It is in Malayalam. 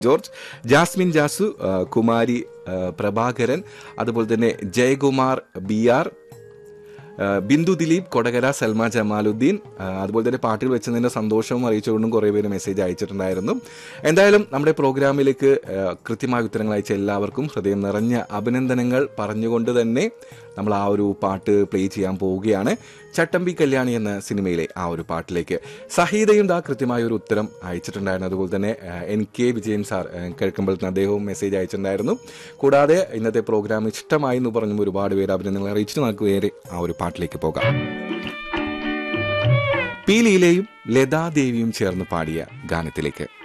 ജോർജ് ജാസ്മിൻ ജാസു ആ, കുമാരി ആ, പ്രഭാകരൻ അതുപോലെ തന്നെ ജയകുമാർ ബി ആർ ആ, ബിന്ദു ദിലീപ് കൊടകര സൽമ ജമാലുദ്ദീൻ ആ, അതുപോലെ തന്നെ പാട്ടുകൾ വെച്ചതിന്റെ സന്തോഷവും അറിയിച്ചുകൊണ്ടും കുറേ പേര് മെസ്സേജ് അയച്ചിട്ടുണ്ടായിരുന്നു എന്തായാലും നമ്മുടെ പ്രോഗ്രാമിലേക്ക് ആ, കൃത്യമായ ഉത്തരങ്ങൾ അയച്ച എല്ലാവർക്കും ഹൃദയം നിറഞ്ഞ അഭിനന്ദനങ്ങൾ പറഞ്ഞുകൊണ്ട് തന്നെ നമ്മൾ ആ ഒരു പാട്ട് പ്ലേ ചെയ്യാൻ പോവുകയാണ് ചട്ടമ്പി കല്യാണി എന്ന സിനിമയിലെ ആ ഒരു പാട്ടിലേക്ക് സഹീതയും ദാ കൃത്യമായ ഒരു ഉത്തരം അയച്ചിട്ടുണ്ടായിരുന്നു അതുപോലെ തന്നെ ആ, എൻ കെ വിജയൻ സാർ ആ, കേൾക്കുമ്പോഴത്തിന് അദ്ദേഹവും മെസ്സേജ് അയച്ചിട്ടുണ്ടായിരുന്നു കൂടാതെ ഇന്നത്തെ പ്രോഗ്രാം ഇഷ്ടമായി എന്ന് പറഞ്ഞും ഒരുപാട് പേര് അഭിനന്ദനങ്ങൾ അറിയിച്ചിട്ട് നമുക്ക് നേരെ ആ ഒരു പാട്ടിലേക്ക് പോകാം പി ലീലയും ലതാദേവിയും ചേർന്ന് പാടിയ ഗാനത്തിലേക്ക്